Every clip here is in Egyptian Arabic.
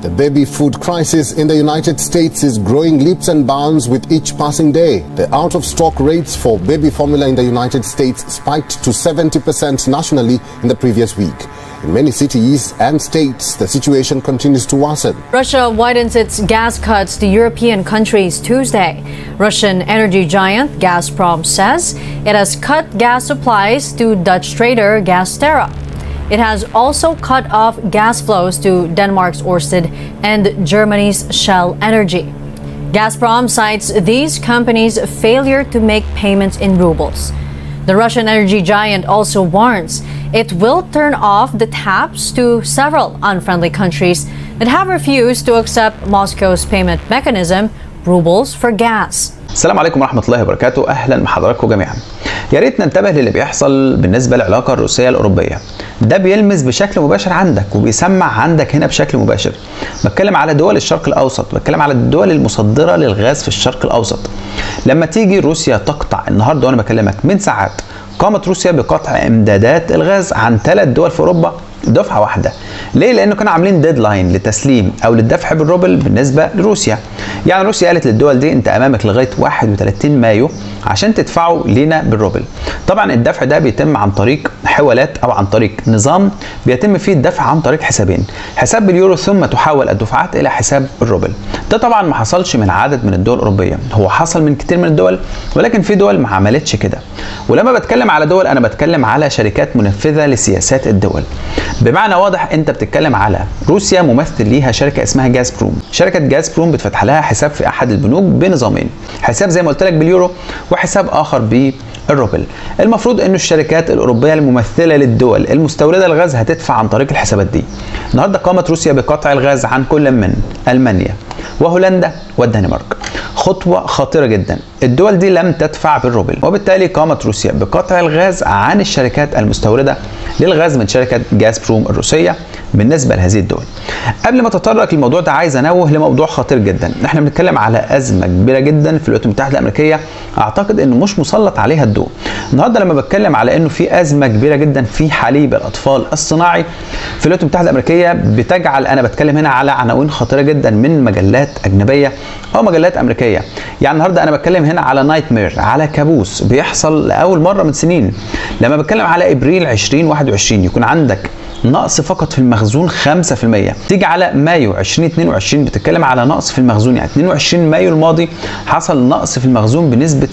The baby food crisis in the United States is growing leaps and bounds with each passing day. The out of stock rates for baby formula in the United States spiked to 70% nationally in the previous week. In many cities and states, the situation continues to worsen. Russia widens its gas cuts to European countries Tuesday. Russian energy giant Gazprom says it has cut gas supplies to Dutch trader Gazprom. It has also cut off gas flows to Denmark's Ørsted and Germany's Shell Energy. Gazprom cites these companies' failure to make payments in rubles. The Russian energy giant also warns it will turn off the taps to several unfriendly countries that have refused to accept Moscow's payment mechanism, rubles for gas. السلام عليكم ورحمة الله وبركاته أهلا بحضراتكم جميعا يا ريت ننتبه للي بيحصل بالنسبة للعلاقة الروسية الأوروبية ده بيلمس بشكل مباشر عندك وبيسمع عندك هنا بشكل مباشر بتكلم على دول الشرق الأوسط بتكلم على الدول المصدرة للغاز في الشرق الأوسط لما تيجي روسيا تقطع النهاردة وأنا بكلمك من ساعات قامت روسيا بقطع امدادات الغاز عن ثلاث دول في اوروبا دفعه واحده ليه لانه كانوا عاملين ديدلاين لتسليم او للدفع بالروبل بالنسبه لروسيا يعني روسيا قالت للدول دي انت امامك لغايه 31 مايو عشان تدفعوا لينا بالروبل طبعا الدفع ده بيتم عن طريق حوالات او عن طريق نظام بيتم فيه الدفع عن طريق حسابين حساب باليورو ثم تحول الدفعات الى حساب الروبل ده طبعا ما حصلش من عدد من الدول الاوروبيه هو حصل من كتير من الدول ولكن في دول ما عملتش كده ولما بتكلم على دول انا بتكلم على شركات منفذه لسياسات الدول بمعنى واضح انت بتتكلم على روسيا ممثل ليها شركه اسمها جاز بروم شركه جاز بروم بتفتح لها حساب في احد البنوك بنظامين حساب زي ما قلت لك باليورو وحساب اخر بالروبل المفروض انه الشركات الاوروبيه الممثله للدول المستورده الغاز هتدفع عن طريق الحسابات دي النهارده قامت روسيا بقطع الغاز عن كل من المانيا وهولندا والدنمارك خطوة خطيرة جدا الدول دي لم تدفع بالروبل وبالتالي قامت روسيا بقطع الغاز عن الشركات المستوردة للغاز من شركة جاز بروم الروسية بالنسبة لهذه الدول قبل ما اتطرق للموضوع ده عايز انوه لموضوع خطير جدا احنا بنتكلم على ازمة كبيرة جدا في الولايات المتحدة الامريكية اعتقد انه مش مسلط عليها الضوء النهارده لما بتكلم على انه في ازمة كبيرة جدا في حليب الاطفال الصناعي في الولايات المتحدة الامريكية بتجعل انا بتكلم هنا على عناوين خطيرة جدا من مجلات اجنبية او مجلات امريكيه يعني النهارده انا بتكلم هنا على نايت مير على كابوس بيحصل لاول مره من سنين لما بتكلم على ابريل 2021 يكون عندك نقص فقط في المخزون 5% تيجي على مايو 2022 بتتكلم على نقص في المخزون يعني 22 مايو الماضي حصل نقص في المخزون بنسبه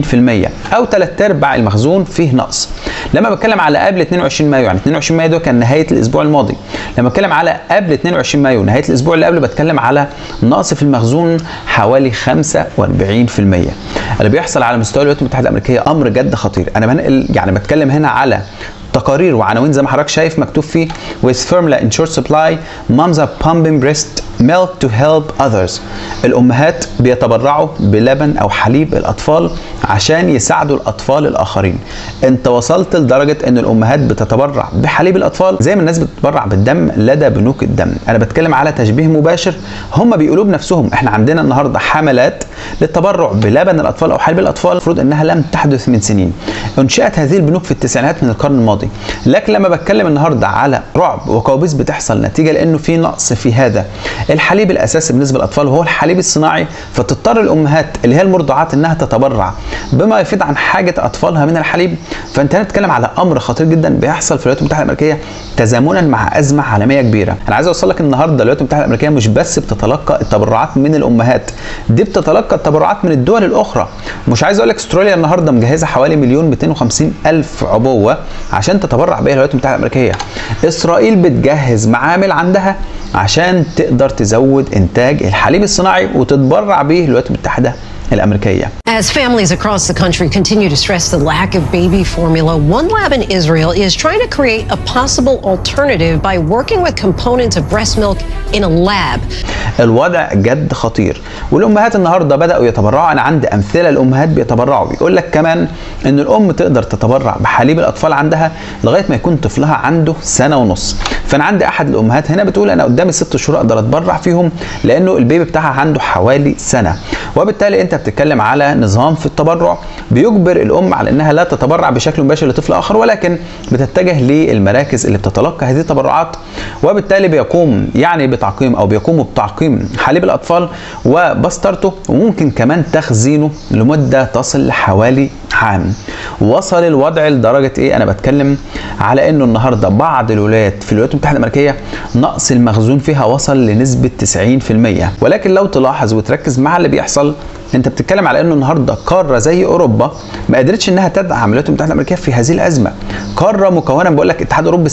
70% او ثلاث ارباع المخزون فيه نقص لما بتكلم على قبل 22 مايو يعني 22 مايو ده كان نهايه الاسبوع الماضي لما بتكلم على قبل 22 مايو نهايه الاسبوع اللي قبله بتكلم على نقص في المخزون حوالي 45% اللي بيحصل على مستوى الولايات المتحده الامريكيه امر جد خطير انا بنقل يعني بتكلم هنا على تقارير وعناوين زي ما حضرتك شايف مكتوب فيه with formula in short supply moms are pumping breast milk to help others الامهات بيتبرعوا بلبن او حليب الاطفال عشان يساعدوا الاطفال الاخرين انت وصلت لدرجه ان الامهات بتتبرع بحليب الاطفال زي ما الناس بتتبرع بالدم لدى بنوك الدم انا بتكلم على تشبيه مباشر هم بيقولوا بنفسهم احنا عندنا النهارده حملات للتبرع بلبن الاطفال او حليب الاطفال المفروض انها لم تحدث من سنين انشئت هذه البنوك في التسعينات من القرن الماضي لكن لما بتكلم النهارده على رعب وكوابيس بتحصل نتيجه لانه في نقص في هذا الحليب الاساسي بالنسبه للاطفال وهو الحليب الصناعي فتضطر الامهات اللي هي المرضعات انها تتبرع بما يفيد عن حاجه اطفالها من الحليب فانت هنا بتتكلم على امر خطير جدا بيحصل في الولايات المتحده الامريكيه تزامنا مع ازمه عالميه كبيره انا عايز اوصل لك النهارده الولايات المتحده الامريكيه مش بس بتتلقى التبرعات من الامهات دي بتتلقى التبرعات من الدول الاخرى مش عايز اقول لك استراليا النهارده مجهزه حوالي مليون 250 الف عبوه عشان تتبرع بها الولايات المتحده الامريكيه اسرائيل بتجهز معامل عندها عشان تقدر تزود انتاج الحليب الصناعي وتتبرع به الولايات المتحده الامريكيه As families across the country continue to stress the lack of baby formula, one lab in Israel is trying to create a possible alternative by working with components of breast milk in a lab. الوضع جد خطير والامهات النهارده بداوا يتبرعوا انا عندي امثله الامهات بيتبرعوا بيقول لك كمان ان الام تقدر تتبرع بحليب الاطفال عندها لغايه ما يكون طفلها عنده سنه ونص فانا عندي احد الامهات هنا بتقول انا قدامي ست شهور اقدر اتبرع فيهم لانه البيبي بتاعها عنده حوالي سنه وبالتالي انت بتتكلم على نظام في التبرع بيجبر الام على انها لا تتبرع بشكل مباشر لطفل اخر ولكن بتتجه للمراكز اللي بتتلقى هذه التبرعات وبالتالي بيقوم يعني بتعقيم او بيقوموا بتعقيم حليب الاطفال وبسطرته وممكن كمان تخزينه لمده تصل لحوالي عام وصل الوضع لدرجه ايه انا بتكلم على انه النهارده بعض الولايات في الولايات المتحده الامريكيه نقص المخزون فيها وصل لنسبه 90% ولكن لو تلاحظ وتركز مع اللي بيحصل انت بتتكلم على انه النهارده قاره زي اوروبا ما قدرتش انها تدعم الولايات المتحده الامريكيه في هذه الازمه قاره مكونه بقول لك اتحاد اوروبي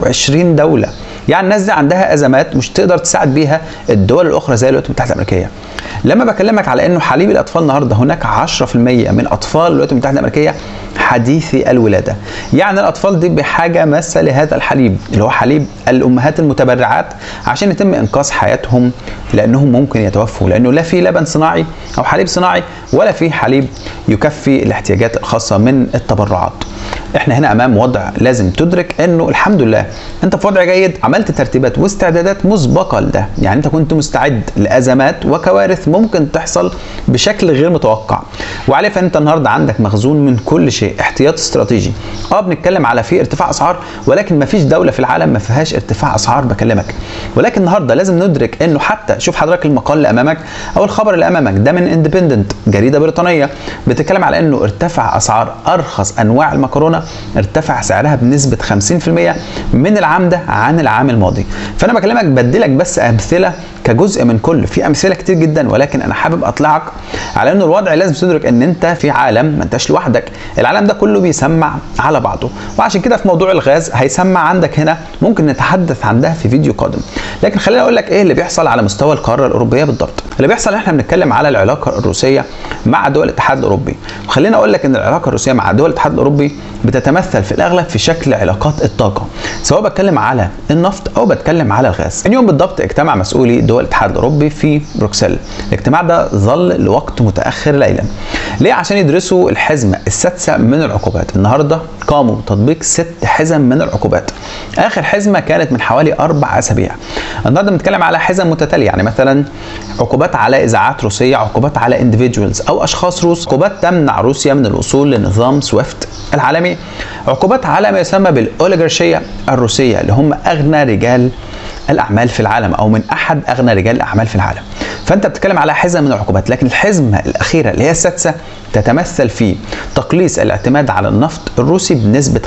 27 دوله يعني الناس دي عندها ازمات مش تقدر تساعد بيها الدول الاخرى زي الولايات المتحده الامريكيه لما بكلمك على انه حليب الاطفال النهارده هناك 10% من اطفال الولايات المتحده الامريكيه حديثي الولاده يعني الاطفال دي بحاجه ماسه لهذا الحليب اللي هو حليب الامهات المتبرعات عشان يتم انقاذ حياتهم لانهم ممكن يتوفوا لانه لا في لبن صناعي او حليب صناعي ولا في حليب يكفي الاحتياجات الخاصه من التبرعات احنا هنا امام وضع لازم تدرك انه الحمد لله انت في وضع جيد عملت ترتيبات واستعدادات مسبقه لده يعني انت كنت مستعد لازمات وكوارث ممكن تحصل بشكل غير متوقع وعليه فانت النهارده عندك مخزون من كل شيء احتياط استراتيجي اه بنتكلم على في ارتفاع اسعار ولكن ما فيش دوله في العالم ما فيهاش ارتفاع اسعار بكلمك ولكن النهارده لازم ندرك انه حتى شوف حضرتك المقال اللي امامك او الخبر اللي امامك ده من اندبندنت جريده بريطانيه بتتكلم على انه ارتفع اسعار ارخص انواع المكرونه ارتفع سعرها بنسبه 50% من العام ده عن العام الماضي فانا بكلمك بديلك بس امثله كجزء من كل في امثله كتير جدا ولكن انا حابب اطلعك على انه الوضع لازم تدرك ان انت في عالم ما انتش لوحدك العالم ده كله بيسمع على بعضه وعشان كده في موضوع الغاز هيسمع عندك هنا ممكن نتحدث عن ده في فيديو قادم لكن خليني اقول لك ايه اللي بيحصل على مستوى القاره الاوروبيه بالضبط اللي بيحصل احنا بنتكلم على العلاقه الروسيه مع دول الاتحاد الاوروبي وخليني اقول لك ان العلاقه الروسيه مع دول الاتحاد الاوروبي بتتمثل في الاغلب في شكل علاقات الطاقه سواء بتكلم على النفط او بتكلم على الغاز اليوم بالضبط اجتمع مسؤولي دول الاتحاد الاوروبي في بروكسل الاجتماع ده ظل لوقت متاخر ليلا ليه عشان يدرسوا الحزمه السادسه من العقوبات النهارده قاموا تطبيق ست حزم من العقوبات اخر حزمه كانت من حوالي اربع اسابيع النهارده بنتكلم على حزم متتاليه يعني مثلا عقوبات على اذاعات روسيه عقوبات على اندفيدجوالز او اشخاص روس عقوبات تمنع روسيا من الوصول لنظام سويفت العالمي عقوبات على ما يسمى بالاوليغارشيه الروسيه اللي هم اغنى رجال الاعمال في العالم او من احد اغنى رجال الاعمال في العالم فانت بتتكلم على حزمه من العقوبات لكن الحزمه الاخيره اللي هي السادسه تتمثل في تقليص الاعتماد على النفط الروسي بنسبه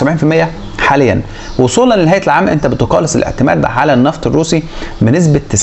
75% حاليا وصولا لنهايه العام انت بتقلص الاعتماد على النفط الروسي بنسبه 90%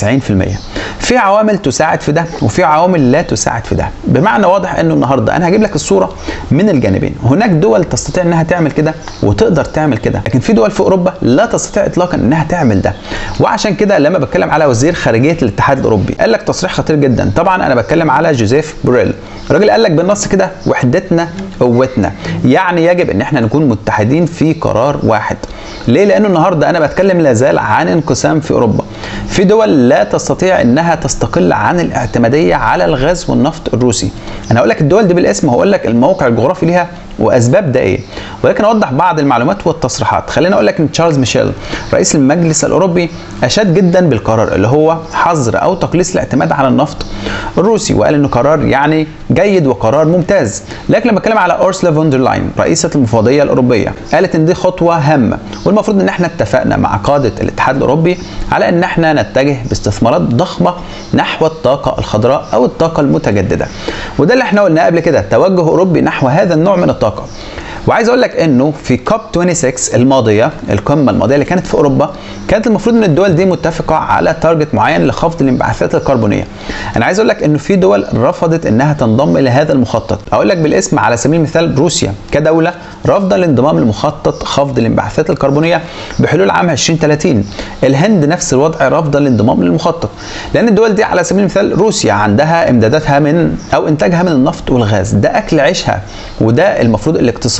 في عوامل تساعد في ده وفي عوامل لا تساعد في ده بمعنى واضح انه النهارده انا هجيب لك الصوره من الجانبين هناك دول تستطيع انها تعمل كده وتقدر تعمل كده لكن في دول في اوروبا لا تستطيع اطلاقا انها تعمل ده وعشان كده لما بتكلم على وزير خارجيه الاتحاد الاوروبي قال لك تصريح خطير جدا طبعا انا بتكلم على جوزيف بوريل الراجل قال لك بالنص كده وحدتنا قوتنا يعني يجب ان احنا نكون متحدين في قرار واحد ليه لانه النهارده انا بتكلم لا زال عن انقسام في اوروبا في دول لا تستطيع انها تستقل عن الاعتماديه على الغاز والنفط الروسي انا هقول لك الدول دي بالاسم وهقول لك الموقع الجغرافي ليها واسباب ده ايه ولكن اوضح بعض المعلومات والتصريحات خليني اقول لك ان تشارلز ميشيل رئيس المجلس الاوروبي اشاد جدا بالقرار اللي هو حظر او تقليص الاعتماد على النفط الروسي وقال انه قرار يعني جيد وقرار ممتاز لكن لما اتكلم على اورسلا فون دير لاين رئيسه المفوضيه الاوروبيه قالت ان دي خطوه هامه والمفروض ان احنا اتفقنا مع قاده الاتحاد الاوروبي على ان احنا نتجه باستثمارات ضخمه نحو الطاقه الخضراء او الطاقه المتجدده وده اللي احنا قلناه قبل كده توجه اوروبي نحو هذا النوع من الطاقه وعايز اقول لك انه في كوب 26 الماضيه القمه الماضيه اللي كانت في اوروبا كانت المفروض ان الدول دي متفقه على تارجت معين لخفض الانبعاثات الكربونيه انا عايز اقول لك انه في دول رفضت انها تنضم الى هذا المخطط اقول لك بالاسم على سبيل المثال روسيا كدوله رافضه الانضمام لمخطط خفض الانبعاثات الكربونيه بحلول عام 2030 الهند نفس الوضع رافضه الانضمام للمخطط لان الدول دي على سبيل المثال روسيا عندها امداداتها من او انتاجها من النفط والغاز ده اكل عيشها وده المفروض الاقتصاد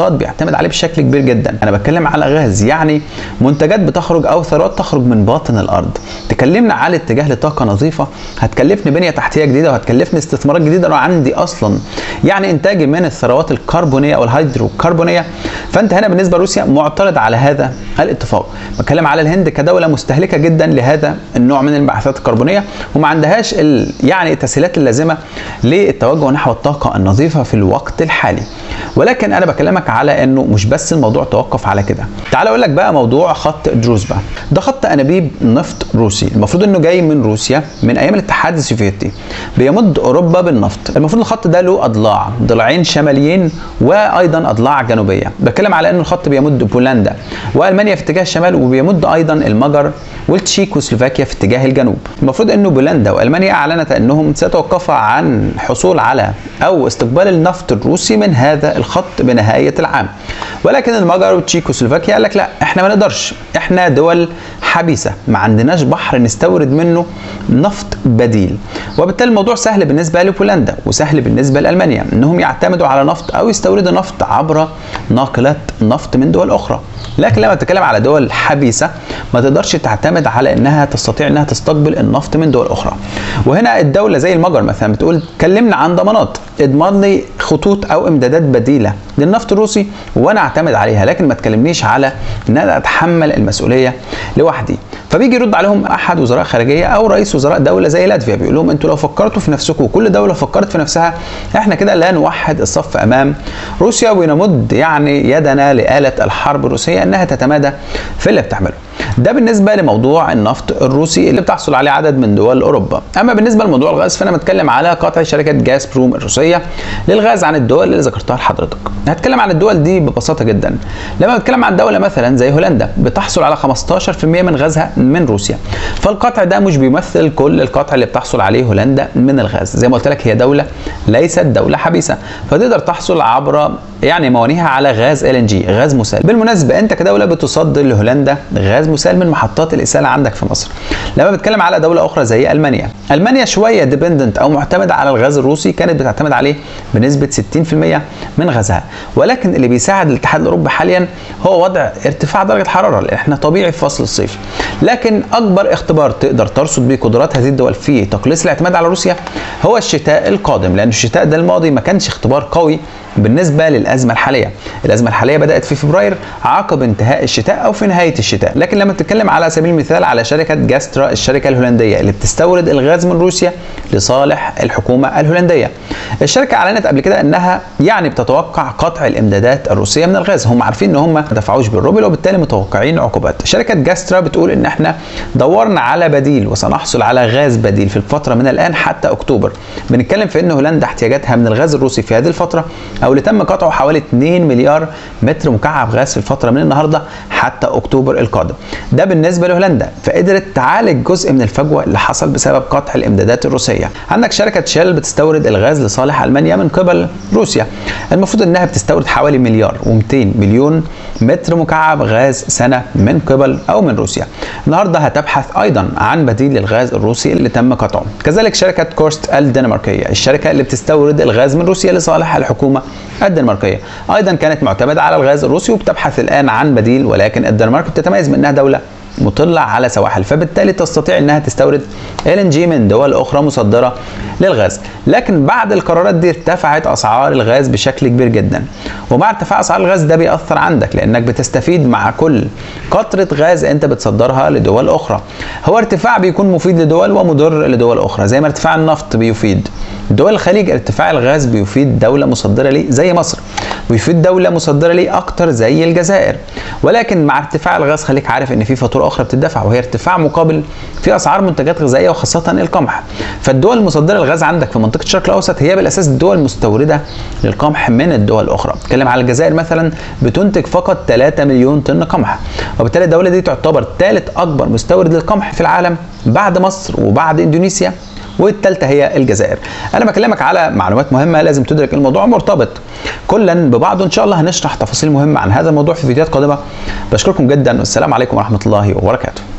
اقتصاد بيعتمد عليه بشكل كبير جدا انا بتكلم على غاز يعني منتجات بتخرج او ثروات تخرج من باطن الارض تكلمنا على اتجاه لطاقه نظيفه هتكلفني بنيه تحتيه جديده وهتكلفني استثمارات جديده انا عندي اصلا يعني انتاجي من الثروات الكربونيه او الهيدروكربونيه فانت هنا بالنسبه لروسيا معترض على هذا الاتفاق بتكلم على الهند كدوله مستهلكه جدا لهذا النوع من الانبعاثات الكربونيه وما عندهاش ال... يعني التسهيلات اللازمه للتوجه نحو الطاقه النظيفه في الوقت الحالي ولكن انا بكلمك على انه مش بس الموضوع توقف على كده تعال اقول لك بقى موضوع خط دروزبا ده خط انابيب نفط روسي المفروض انه جاي من روسيا من ايام الاتحاد السوفيتي بيمد اوروبا بالنفط المفروض الخط ده له اضلاع ضلعين شماليين وايضا اضلاع جنوبيه بتكلم على انه الخط بيمد بولندا والمانيا في اتجاه الشمال وبيمد ايضا المجر والتشيكوسلوفاكيا في اتجاه الجنوب المفروض انه بولندا والمانيا اعلنت انهم سيتوقفا عن الحصول على او استقبال النفط الروسي من هذا الخط بنهايه العام ولكن المجر والتشيكوسلوفاكيا قال لك لا احنا ما نقدرش احنا دول حبيسه ما عندناش بحر نستورد منه نفط بديل وبالتالي الموضوع سهل بالنسبه لبولندا وسهل بالنسبه لالمانيا انهم يعتمدوا على نفط او يستوردوا نفط عبر ناقلات نفط من دول اخرى لكن لما تتكلم على دول حبيسه ما تقدرش تعتمد على انها تستطيع انها تستقبل النفط من دول اخرى وهنا الدوله زي المجر مثلا بتقول كلمنا عن ضمانات اضمن لي خطوط او امدادات بديله للنفط الروسي وانا اعتمد عليها لكن ما تكلمنيش على ان انا اتحمل المسؤوليه لوحدي فبيجي يرد عليهم احد وزراء خارجيه او رئيس وزراء دوله زي لاتفيا بيقول لهم انتوا لو فكرتوا في نفسكم وكل دوله فكرت في نفسها احنا كده لا نوحد الصف امام روسيا ونمد يعني يدنا لاله الحرب الروسيه انها تتمادى في اللي بتعمله ده بالنسبه لموضوع النفط الروسي اللي بتحصل عليه عدد من دول اوروبا اما بالنسبه لموضوع الغاز فانا بتكلم على قطع شركه جاز بروم الروسيه للغاز عن الدول اللي ذكرتها لحضرتك هتكلم عن الدول دي ببساطه جدا لما بتكلم عن دوله مثلا زي هولندا بتحصل على 15% من غازها من روسيا فالقطع ده مش بيمثل كل القطع اللي بتحصل عليه هولندا من الغاز زي ما قلت لك هي دوله ليست دوله حبيسه فتقدر تحصل عبر يعني موانيها على غاز ال ان جي غاز مسال بالمناسبه انت كدوله بتصدر لهولندا غاز مسال من محطات الاساله عندك في مصر لما بتكلم على دوله اخرى زي المانيا المانيا شويه ديبندنت او معتمده على الغاز الروسي كانت بتعتمد عليه بنسبه 60% من غازها ولكن اللي بيساعد الاتحاد الاوروبي حاليا هو وضع ارتفاع درجه الحراره لان احنا طبيعي في فصل الصيف لكن اكبر اختبار تقدر ترصد به قدرات هذه الدول في تقليص الاعتماد على روسيا هو الشتاء القادم لان الشتاء ده الماضي ما كانش اختبار قوي بالنسبه للازمه الحاليه الازمه الحاليه بدات في فبراير عقب انتهاء الشتاء او في نهايه الشتاء لكن لما بتتكلم على سبيل المثال على شركه جاسترا الشركه الهولنديه اللي بتستورد الغاز من روسيا لصالح الحكومه الهولنديه الشركه اعلنت قبل كده انها يعني بتتوقع قطع الامدادات الروسيه من الغاز هم عارفين ان هم ما دفعوش بالروبل وبالتالي متوقعين عقوبات شركه جاسترا بتقول ان احنا دورنا على بديل وسنحصل على غاز بديل في الفتره من الان حتى اكتوبر بنتكلم في ان هولندا احتياجاتها من الغاز الروسي في هذه الفتره او اللي تم قطعه حوالي 2 مليار متر مكعب غاز في الفتره من النهارده حتى اكتوبر القادم ده بالنسبه لهولندا فقدرت تعالج جزء من الفجوه اللي حصل بسبب قطع الامدادات الروسيه عندك شركه شيل بتستورد الغاز لصالح المانيا من قبل روسيا المفروض انها بتستورد حوالي مليار و200 مليون متر مكعب غاز سنه من قبل او من روسيا النهارده هتبحث ايضا عن بديل للغاز الروسي اللي تم قطعه كذلك شركه كورست الدنماركيه الشركه اللي بتستورد الغاز من روسيا لصالح الحكومه الدنماركيه ايضا كانت معتمده على الغاز الروسي وبتبحث الان عن بديل ولكن الدنمارك بتتميز بانها دوله مطلة على سواحل فبالتالي تستطيع انها تستورد ال جي من دول اخرى مصدره للغاز لكن بعد القرارات دي ارتفعت اسعار الغاز بشكل كبير جدا ومع ارتفاع اسعار الغاز ده بيأثر عندك لانك بتستفيد مع كل قطرة غاز انت بتصدرها لدول اخرى هو ارتفاع بيكون مفيد لدول ومضر لدول اخرى زي ما ارتفاع النفط بيفيد دول الخليج ارتفاع الغاز بيفيد دولة مصدرة ليه زي مصر ويفيد دولة مصدرة ليه أكتر زي الجزائر ولكن مع ارتفاع الغاز خليك عارف إن في فاتورة أخرى بتدفع وهي ارتفاع مقابل في أسعار منتجات غذائية وخاصة القمح فالدول المصدرة للغاز عندك في منطقة الشرق الأوسط هي بالأساس الدول المستوردة للقمح من الدول الأخرى اتكلم على الجزائر مثلا بتنتج فقط 3 مليون طن قمح وبالتالي الدولة دي تعتبر ثالث أكبر مستورد للقمح في العالم بعد مصر وبعد إندونيسيا والثالثه هي الجزائر انا بكلمك على معلومات مهمه لازم تدرك الموضوع مرتبط كلا ببعضه ان شاء الله هنشرح تفاصيل مهمه عن هذا الموضوع في فيديوهات قادمه بشكركم جدا والسلام عليكم ورحمه الله وبركاته